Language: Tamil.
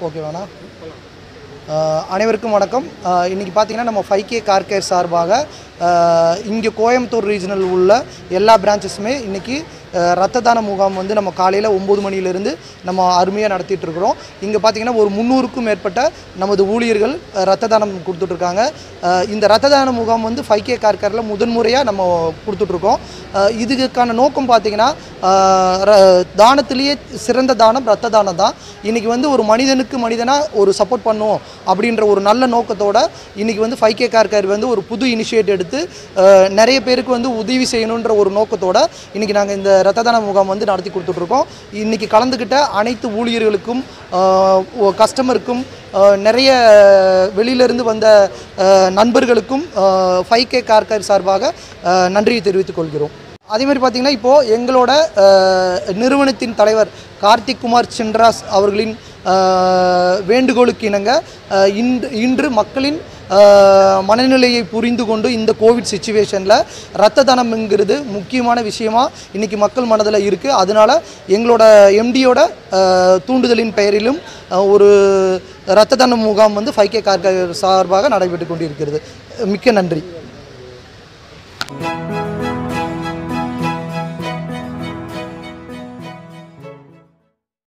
ஓகேவாண்ணா ஆஹ் அனைவருக்கும் வணக்கம் ஆஹ் இன்னைக்கு பார்த்தீங்கன்னா நம்ம ஃபைவ் கே கார் கேர் சார்பாக ஆஹ் இங்கே கோயம்புத்தூர் ரீஜனல் உள்ள எல்லா பிரான்ச்சஸுமே இன்னைக்கு ஆஹ் ரத்த தான முகாம் வந்து நம்ம காலையில் ஒம்பது மணியிலிருந்து நம்ம அருமையாக நடத்திட்டு இருக்கிறோம் இங்கே பார்த்தீங்கன்னா ஒரு முந்நூறுக்கும் மேற்பட்ட நமது ஊழியர்கள் ஆஹ் ரத்த தானம் கொடுத்துட்ருக்காங்க ஆஹ் இந்த ரத்த தான முகாம் வந்து ஃபைவ் கே கார் கேரில் முதன்முறையாக நம்ம கொடுத்துட்ருக்கோம் ஆஹ் இதுக்கான நோக்கம் பார்த்தீங்கன்னா ஆஹ் ர- தானத்திலேயே சிறந்த தானம் ரத்த தானம் தான் இன்றைக்கி வந்து ஒரு மனிதனுக்கு மனிதனாக ஒரு சப்போர்ட் பண்ணும் அப்படின்ற ஒரு நல்ல நோக்கத்தோட இன்றைக்கி வந்து ஃபைவ் கே கார் கேர் வந்து ஒரு புது இனிஷியேட் எடுத்து ஆஹ் நிறைய பேருக்கு வந்து உதவி செய்யணுன்ற ஒரு நோக்கத்தோட இன்றைக்கி நாங்கள் இந்த ரத்த தான முகாம் வந்து நடத்தி கொடுத்துட்ருக்கோம் இன்றைக்கி கலந்துக்கிட்ட அனைத்து ஊழியர்களுக்கும் கஸ்டமருக்கும் நிறைய வெளியிலிருந்து வந்த ஆஹ் நண்பர்களுக்கும் ஃபைவ் கே கார் கேர் சார்பாக ஆஹ் நன்றியை தெரிவித்துக் கொள்கிறோம் அதே மாதிரி பார்த்தீங்கன்னா இப்போது எங்களோட அஹ், நிறுவனத்தின் தலைவர் கார்த்திக் குமார் சின்ராஸ் அவர்களின் அஹ், வேண்டுகோளுக்கு இணங்க அஹ், இன்று இன்று மக்களின் அஹ், மனநிலையை புரிந்து கொண்டு இந்த கோவிட் சுச்சுவேஷனில் ரத்த தானம்ங்கிறது முக்கியமான விஷயமா இன்றைக்கி மக்கள் மனதில் இருக்குது அதனால் எங்களோட எம்டியோட தூண்டுதலின் பெயரிலும் அஹ், ஒரு ரத்த தான முகாம் வந்து ஃபைவ் கே கார் சார்பாக நடைபெற்று கொண்டிருக்கிறது மிக்க நன்றி